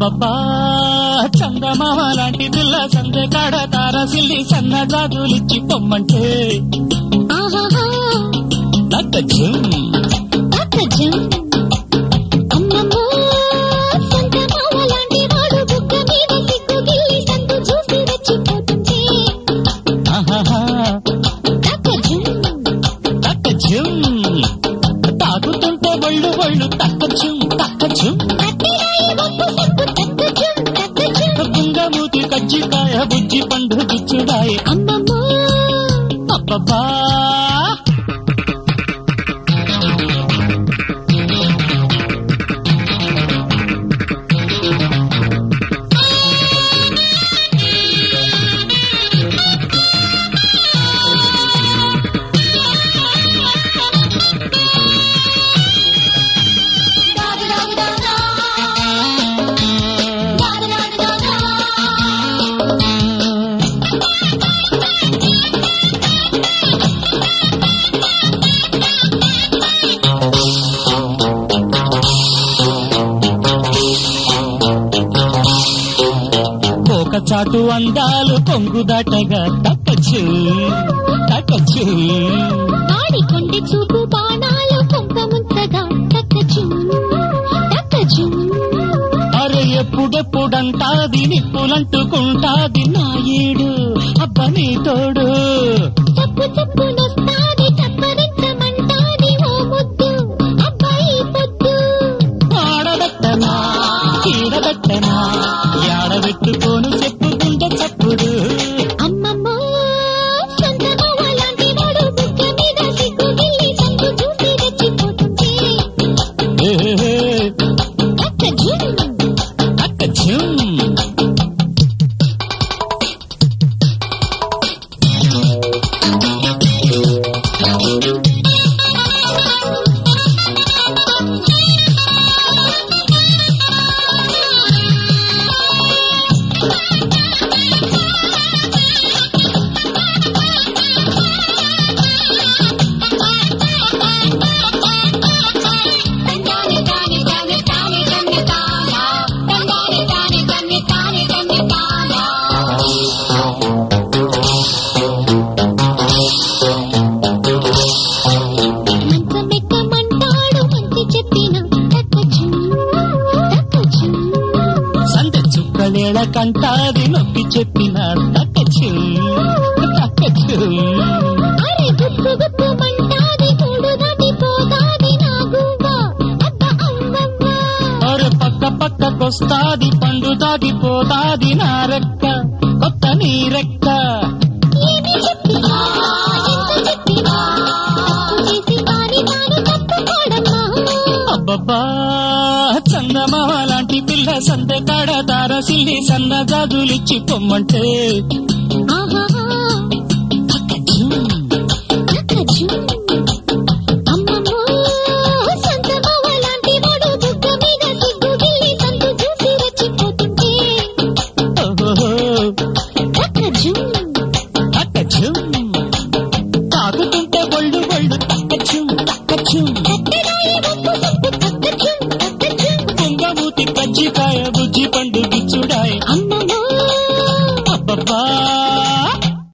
అబ్బబ్బా చందమామ లాంటి పిల్ల సందే కాడ తారసిల్లి సన్న జాజులిచ్చి పొమ్మంటే ఆహాహా నక్కజం తక్కజం అమ్మమ్మో సంత మావలాంటి వాడు బుగ్గ మీద సిగ్గు గిల్లి సందు చూసి రెచ్చిపోతుంటే ఆహాహా తక్కజం తక్కజం తాగుతుంటే ఒళ్ళు ఒళ్ళు తక్కజం తక్కజం కత్తిరాయి వంపు సంపు తక్కజం తక్కజం గుంగమూతి కజ్జికాయ బుజ్జి పండు గుచ్చుడాయి అమ్మమ్మో అబ్బబ్బా ఒక చాటు అందాలు కొంగు దాటగా తక్కచ్చు తక్కచ్చు వాడి కొండి చూపు బాణాలు కొంప ముంచగా తక్కజం తక్కజం అరే ఎప్పుడెప్పుడంటాది నిప్పులంటుకుంటాది నా ఏడు అబ్బ నీ తోడు చప్పు చప్పు నొస్తాది చప్పరించమంటాది ఓ ముద్దు అబ్బాయి పొద్దు ఆడబెట్టనా ఈడబెట్టనా ఏడబెట్టుకోను చెప్పుకుంటే చప్పుడు అమ్మమ్మో సొంత మావ లాంటి వాడు బుగ్గ మీద సిగ్గు గిల్లి సందు చూసి రెచ్చిపోతుంటే ఏ, తక్కజం తక్కచ్చు తందాని తాని తాని తాని తాని తానా తందాని తాని తాని తాని తాని తానా మంచమెక్కమంటాడు మంచి చెప్పిన తక్కజం తక్కజం సందె చుక్కలేళ కంటాది నొప్పి చెప్పిన తక్కచ్చు తక్కచ్చు అరే గుప్పు గుప్పు మంటాది కూడు దాటిపోతాది నా గువ్వ అబ్బ అమ్మమ్మ అరే పక్క పక్కకొస్తాది పండు దాటిపోతాది నా రెక్క కొత్త నీ రెక్క ఏమి చెప్పినా ఎంత చెప్పినా తప్పు చేసి వారి తాను తప్పుకోడమ్మా అబ్బబ్బా చందమామ లాంటి పిల్ల సందె కాడ తారసిల్లి సన్న జాజులిచ్చి పొమ్మంటే ఆహాహా తక్కచ్చు తక్కజం అమ్మమ్మో సొంత మావ లాంటి వాడు బుగ్గ మీద సిగ్గు గిల్లి సందు చూసి రెచ్చిపోతుంటే ఓహో తక్కజం తక్కచ్చు తాగుతుంటే ఒళ్ళు ఒళ్ళు తక్కచ్చు తక్కచ్చు కత్తెరాయి వంపు సంపు తక్కజం తక్కజం కుంగమూతి కజ్జికాయ బుజ్జి పండు గిచ్చుడాయి అమ్మమ్మో అబ్బబ్బా